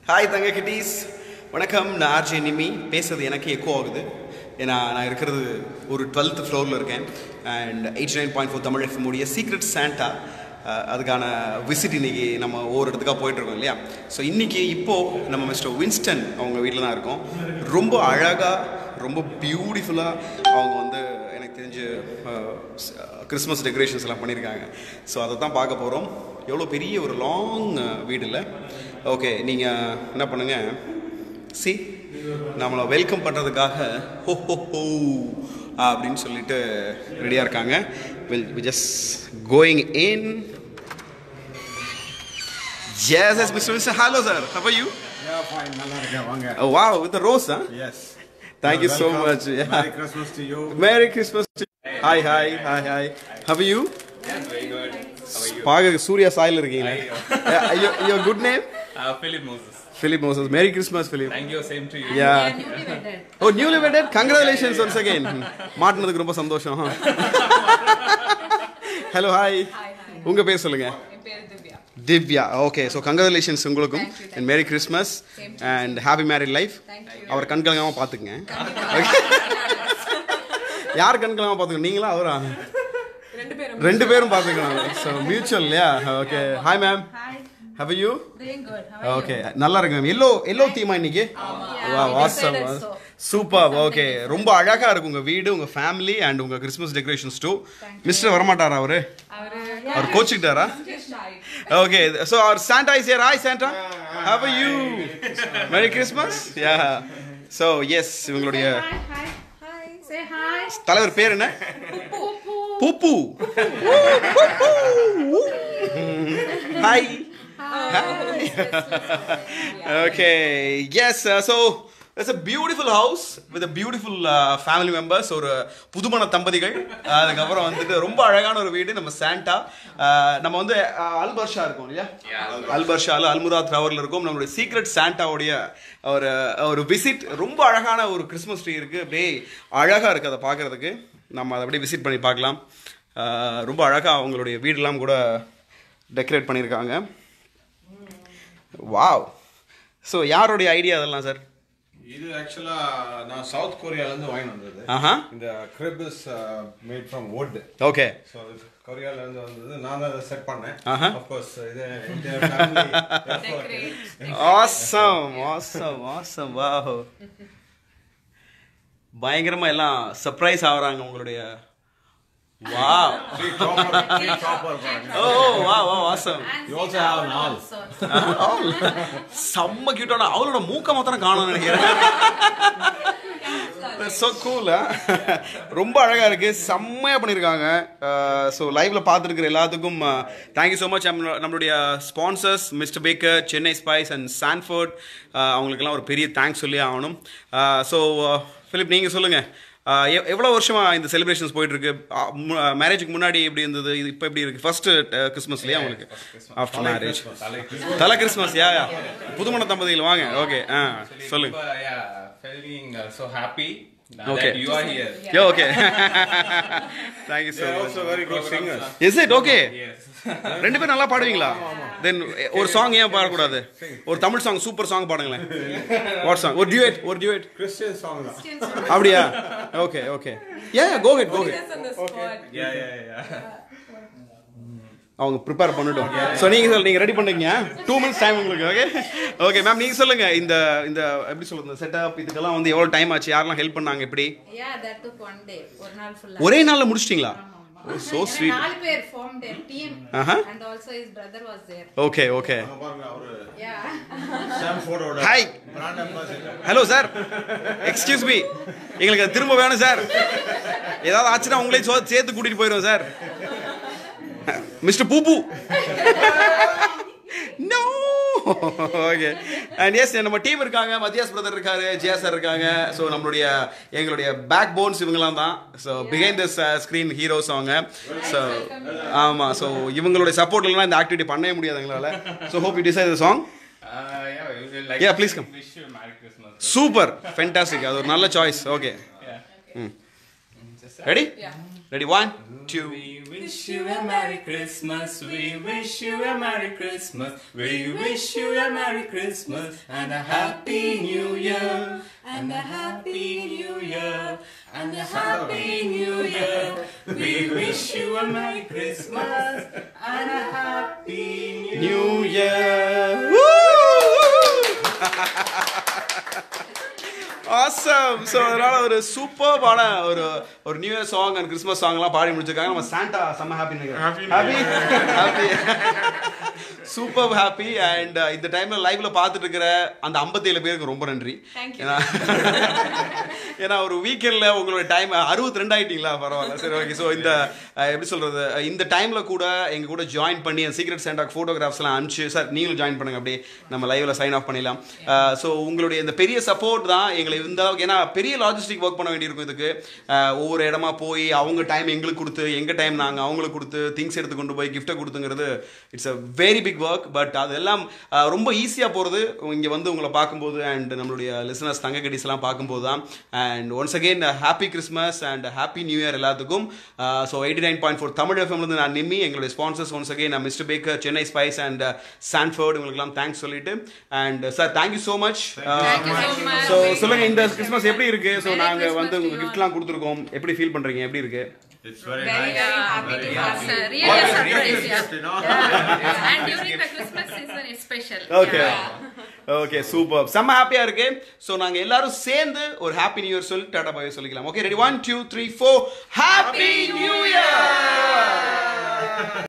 Hi தங்க kitties வணக்கம் நான் ஆர்ஜே நிமி பேசுறது எனக்கு எக்கோ ஆகுது ஏன்னா நான் இருக்கிறது ஒரு டுவெல்த் ஃப்ளோரில் இருக்கேன் and eighty nine point four Tamil FM உடைய சீக்ரெட் சாண்டா அதுக்கான விசிட் இன்னைக்கு நம்ம ஒவ்வொரு இடத்துக்காக போயிட்டுருக்கோம் இல்லையா ஸோ இன்னைக்கு இப்போது நம்ம மிஸ்டர் வின்ஸ்டன் அவங்க வீட்டில் தான் இருக்கோம் ரொம்ப அழகாக ரொம்ப பியூட்டிஃபுல்லாக அவங்க வந்து எனக்கு தெரிஞ்சு கிறிஸ்மஸ் டெக்கரேஷன்ஸ் எல்லாம் பண்ணியிருக்காங்க ஸோ அதை தான் பார்க்க போகிறோம் எவ்வளோ பெரிய ஒரு லாங் வீடு இல்லை ஓகே நீங்கள் என்ன பண்ணுங்கள் சி நம்மளை வெல்கம் பண்ணுறதுக்காக ஹோ ஹோ ஹோ அப்படின்னு சொல்லிட்டு ரெடியாக இருக்காங்க will we just going in Yes, yes, Mr. Mr. Hello, sir. How are you? Yeah, fine. நல்லா இருக்கேன் வாங்க Oh, wow, with the rose, huh? Yes. Thank you so Welcome. much. Yeah. Merry Christmas to you. Merry Christmas to Hi, hi, hi, hi. How are you? Very good. How are you? பாக சூர்யா சாயில் இருக்கீங்களே your good name Uh, Philip Moses. Philip Moses. Merry Christmas, Philip. Thank you. Same to you. Yeah. newly wedded. Oh, newly wedded. Congratulations once again. மாட்டினதுக்கு ரொம்ப சந்தோஷம் hello hi Hi, hi. உங்க பேர் சொல்லுங்க என் பேரு Divya. Divya okay so congratulations உங்களுக்கும் Thank you, thank and merry Christmas Same to and happy married life Thank you. அவர் கண் கலங்காமல் பார்த்துக்குங்க யார் கண் கலங்காமல் பார்த்துக்கணும் நீங்களா அவரா ரெண்டு பேரும் ரெண்டு பேரும் பார்த்துக்கணும் ஸோ மியூச்சுவல் இல்லையா okay hi ma'am Hi. How you Doing good. How are okay நல்லா இருக்கு மேம் எல்லோ எல்லோ தீமா இன்னைக்கு வா we வாசம் decided so. சூப்பர் ஓகே ரொம்ப அழகா இருக்கு உங்க வீடு உங்க ஃபேமிலி அண்ட் உங்க கிறிஸ்மஸ் டெக்கரேஷன்ஸ் டூ மிஸ்டர் வரமாட்டாரா அவரு அவரு அவர் கோச்சுக்கிட்டாரா just shy. ஓகே ஸோ அவர் Santa is here hi Santa how you merry Christmas yeah so yes இவங்களுடைய Hi, hi. Hi. Say hi. தலைவர் பேர் என்ன Boopu hi okay yes so it's a beautiful house with a beautiful uh, family members ஒரு புதுமண தம்பதிகள் அதுக்கப்புறம் வந்துட்டு ரொம்ப அழகான ஒரு வீடு நம்ம சாண்டா நம்ம வந்து uh, அல்பர்ஷா இருக்கோம் இல்லையா அல்பர்ஷால அல்முதா ட்ரவரில் இருக்கும் நம்மளுடைய சீக்ரெட் சாண்டாவுடைய ஒரு ஒரு விசிட் ரொம்ப அழகான ஒரு கிறிஸ்மஸ் ட்ரீ இருக்கு அப்படியே அழகா இருக்கு அதை பார்க்கறதுக்கு நம்ம அதை அப்படியே விசிட் பண்ணி பார்க்கலாம் Uh, ரொம்ப அழகா அவங்களுடைய வீடெல்லாம் கூட டெக்கரேட் பண்ணியிருக்காங்க வாவ் ஸோ யாருடைய ஐடியா அதெல்லாம் சார் இது ஆக்சுவலா நான் சவுத் கொரியால இருந்து வாங்கி வந்தது ஆஹா இந்த crib is uh, made from wood okay so கொரியால இருந்து வந்தது நான் தான் அதை செட் பண்ணேன் ஆஹா. of course இது entire family effort. Decorate. Awesome awesome awesome வாஹோ பயங்கரமா எல்லாம் சர்ப்ரைஸ் ஆகுறாங்க உங்களுடைய வா Three chopper, three chopper பாருங்க. ஓ வா வா awesome And You also sit have down an owl. also. செம்ம கியூட்டான அவளோட மூக்க மாத்திரம் காணும் நினைக்கிறேன் ஸோ கூல் ரொம்ப அழகாக இருக்கு செம்மையாக பண்ணியிருக்காங்க ஸோ லைவ்ல பார்த்துருக்குற எல்லாத்துக்கும் தேங்க்யூ ஸோ மச் நம்மளுடைய sponsors Mister Baker Chennai spice and Sanford அவங்களுக்கெல்லாம் ஒரு பெரிய தேங்க்ஸ் சொல்லி ஆகணும் ஸோ ஃபிலிப் நீங்கள் சொல்லுங்கள் எவ்வளோ வருஷமா இந்த செலிப்ரேஷன்ஸ் போயிட்டு இருக்கு மேரேஜுக்கு முன்னாடி எப்படி இருந்தது இது இப்போ எப்படி இருக்கு ஃபர்ஸ்ட் கிறிஸ்மஸ் இல்லையா உங்களுக்கு ஆஃப்டர் மேரேஜ் தலை தலை கிறிஸ்மஸ் யா யா புதுமண தம்பதிகள் வாங்க ஓகே ஆ சொல்லுங்க But, yeah, feeling uh, so happy uh, Okay. that you are here. Yeah okay thank you so They are much also very good singers. Is it okay Yes. ரெண்டு பேரும் நல்லா பாடுவீங்களா தென் ஒரு song ஏன் பாடக்கூடாது ஒரு தமிழ் சாங் சூப்பர் சாங் பாடுங்களேன் what song ஒரு duet ஒரு டியூட் Christian song தான் அப்படியா okay okay uh go ahead go ahead Just on the spot. Yeah, yeah, yeah. அவங்க ப்ரிப்பேர் பண்ணட்டும் ஸோ நீங்கள் சொல் நீங்கள் ரெடி பண்ணுங்க டூ மினிட்ஸ் டைம் உங்களுக்கு ஓகே ஓகே மேம் நீங்கள் சொல்லுங்கள் இந்த இந்த எப்படி சொல்றது இந்த செட்டப் இதுக்கெல்லாம் வந்து எவ்வளோ டைம் ஆச்சு யாரெல்லாம் ஹெல்ப் பண்ணாங்க இப்படி Yeah, that took one day. ஒரு நாள் full ஆ. ஒரே நாளில் முடிச்சிட்டிங்களா ஆமா. so ஏன்னா sweet. நாலு பேர் formed a team. Uh-huh. And also his brother was there. Okay okay அங்க பாருங்க அவரு Yeah. சாம்ஃபோர்டோட Hi. Brand ambassador hello sir excuse me எங்களுக்கு அது திரும்ப வேணும் சார் ஏதாவது ஆச்சுன்னா உங்களையும் சோ- சேர்த்து கூட்டிட்டு போயிடும் sir mister Boopu no okay and yes நம்ம டீம் இருக்காங்க மத்தியாஸ் பிரதர் இருக்காரு ஜியா சார் இருக்காங்க ஸோ நம்மளுடைய எங்களுடைய பேக் போன்ஸ் இவங்கெல்லாம் தான் so behind the screen heroes அவங்க ஸோ ஆமாம் ஸோ இவங்களுடைய சப்போர்ட் இல்லைனா இந்த ஆக்டிவிட்டி பண்ணவே முடியாது எங்களால் so hope you decide the song Uh, yeah, we would like Yeah, to please come. Wish you a Merry Christmas. Super fantastic அது ஒரு நல்ல choice okay Yeah. Hmm So ready Yeah. Ready one two We wish you a Merry Christmas. We wish you a Merry Christmas. We wish you a Merry Christmas and a Happy New Year. And a Happy New Year. And a Happy New Year. We wish you a Merry Christmas and a Happy New new year awesome so அதனால ஒரு சூப்பர்பான ஒரு ஒரு new year song and Christmas சாங்லாம் பாடி முடிச்சிருக்காங்க நம்ம Santa செம்ம happy happy happy super happy and இந்த டைம்ல லைவ்ல பார்த்துட்டு இருக்கிற அந்த 57 பேருக்கு ரொம்ப நன்றி Thank you. ஏன்னா ஏன்னா ஒரு வீக்கெண்ட்ல உங்களோட டைம் அறுபத்தி ரெண்டு ஆயிட்டீங்களா பரவாயில்ல சரி ஓகே ஸோ இந்த அஹ், எப்படி சொல்றது இந்த டைம்ல கூட எங்க கூட ஜாயின் பண்ணி அந்த சீக்ரெட் சேண்டாக் ஃபோட்டோகிராஃப்ஸ் எல்லாம் அனுப்பிச்சு சார் நீங்களும் ஜாயின் பண்ணுங்க அப்படியே நம்ம லைவ்ல சைன் ஆஃப் பண்ணிடலாம் ஸோ உங்களுடைய இந்த பெரிய சப்போர்ட் தான் எங்களை இந்த அளவுக்கு ஏன்னா பெரிய லாஜிஸ்டிக் ஒர்க் பண்ண வேண்டியிருக்கும் இதுக்கு அஹ், ஒவ்வொரு இடமா போய் அவங்க டைம் எங்களுக்கு கொடுத்து எங்க டைம் நாங்க அவங்களுக்கு கொடுத்து திங்ஸ் எடுத்து கொண்டு போய் கிஃப்ட்டை கொடுத்துங்கிறது it's a very big work but அதெல்லாம் அஹ், ரொம்ப ஈஸியாக போகிறது இங்கே வந்து உங்களை பார்க்கும்போது அண்ட் நம்மளுடைய லிசனர்ஸ் தங்க கடிஸ் எல்லாம் பார்க்கும்போது தான் and once again happy Christmas and happy new year எல்லாத்துக்கும் so eighty nine point four Tamil எஃப்எம்லேருந்து நான் நிம்மி எங்களுடைய ஸ்பான்சர்ஸ் ஒன்ஸ் அகெயின் நான் Mister Baker Chennai spice and Sanford உங்களுக்குலாம் தேங்க்ஸ் சொல்லிட்டு and sir thank you so much Thank you so much. So சொல்லுங்க இந்த Christmas எப்படி இருக்கு ஸோ Merry நாங்கள் Christmas வந்து to உங்களுக்கு you கிஃப்ட்லாம் கொடுத்துருக்கோம் எப்படி ஃபீல் பண்ணுறீங்க எப்படி இருக்கு It's very, Very, nice. very happy Very to have happy. sir. Really What a a surprise, great yeah. gift, you know. Yeah. And during the Christmas season, it's special. Okay Yeah. Okay super செம்ம ஹாப்பியா இருக்கு so நாங்க எல்லாரும் சேர்ந்து ஒரு happy new year சொல்லி tata bye சொல்லிக்கலாம் okay ready one two three four happy new year